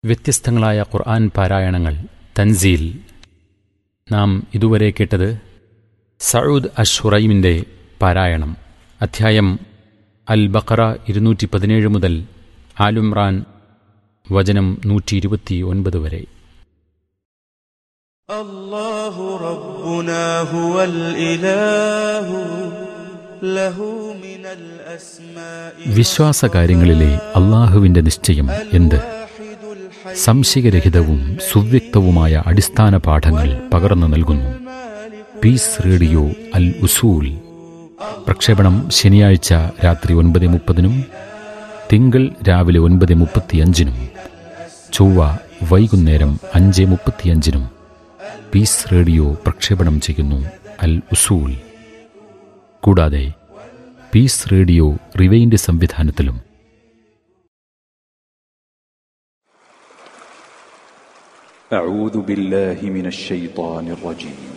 വ്യത്യസ്തങ്ങളായ ഖുർആൻ പാരായണങ്ങൾ തൻസീൽ നാം ഇതുവരെ കേട്ടത് സഊദ് അഷുറൈമിൻ്റെ പാരായണം അധ്യായം അൽ ബഖറ ഇരുന്നൂറ്റി പതിനേഴ് മുതൽ ആലുംറാൻ വചനം നൂറ്റി ഇരുപത്തി ഒൻപത് വരെ الله ربنا هو الإله له من الأسماء വിശ്വാസകാര്യങ്ങളിലെ അള്ളാഹുവിൻ്റെ നിശ്ചയം എന്ത് واحد الحي സംശയരഹിതവും സുവ്യക്തവുമായ അടിസ്ഥാന പാഠങ്ങൾ പകർന്നു നൽകുന്നു പീസ് റേഡിയോ അൽ ഉസൂൽ പ്രക്ഷേപണം ശനിയാഴ്ച രാത്രി ഒൻപത് മുപ്പതിനും തിങ്കൾ രാവിലെ ഒൻപത് മുപ്പത്തിയഞ്ചിനും ചൊവ്വ വൈകുന്നേരം അഞ്ച് മുപ്പത്തിയഞ്ചിനും പീസ് റേഡിയോ പ്രക്ഷേപണം ചെയ്യുന്നു അൽ ഉസൂൽ കൂടാതെ പീസ് റേഡിയോ റിവൈൻഡ് സംവിധാനത്തിലും أعوذ بالله من الشيطان الرجيم